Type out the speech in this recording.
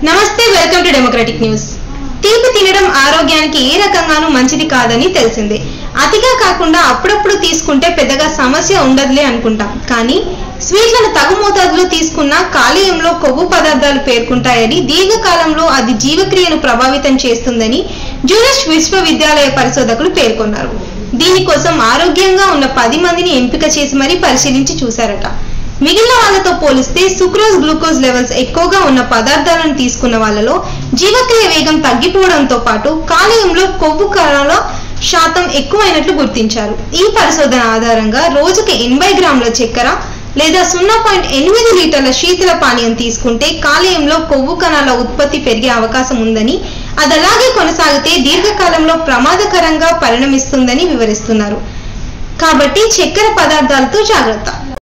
నమస్తే welcome to democratic news తీపి తినడం ఆరోగ్యానికి ఏ రకంగానూ మంచిది కాదని తెలిసిందే అతిగా కాకుండా అప్పుడప్పుడు తీసుకుంటే పెద్దగా సమస్య ఉండదులే అనుకుంటాం కానీ స్వీట్లను తగు మోతాదులో తీసుకున్నా కాలేయంలో కొవ్వు పదార్థాలు పేర్కొంటాయని దీర్ఘకాలంలో అది జీవక్రియను ప్రభావితం చేస్తుందని జూలిష్ విశ్వవిద్యాలయ పరిశోధకులు పేర్కొన్నారు దీనికోసం ఆరోగ్యంగా ఉన్న పది మందిని ఎంపిక చేసి మరీ పరిశీలించి చూశారట మిగిలిన వాళ్ళతో పోలిస్తే సుక్రోజ్ గ్లూకోజ్ లెవెల్స్ ఎక్కువగా ఉన్న పదార్థాలను తీసుకున్న వాళ్ళలో జీవక్రియ వేగం తగ్గిపోవడంతో పాటు కాలేయంలో కొవ్వు కణాల శాతం ఎక్కువైనట్లు గుర్తించారు ఈ పరిశోధన ఆధారంగా రోజుకి ఎనభై గ్రాముల చక్కెర లేదా సున్నా పాయింట్ ఎనిమిది లీటర్ల శీతల పానీయం తీసుకుంటే కాలేయంలో కొవ్వు కణాల ఉత్పత్తి పెరిగే అవకాశం ఉందని అది అలాగే కొనసాగితే దీర్ఘకాలంలో ప్రమాదకరంగా పరిణమిస్తుందని వివరిస్తున్నారు కాబట్టి చక్కెర పదార్థాలతో జాగ్రత్త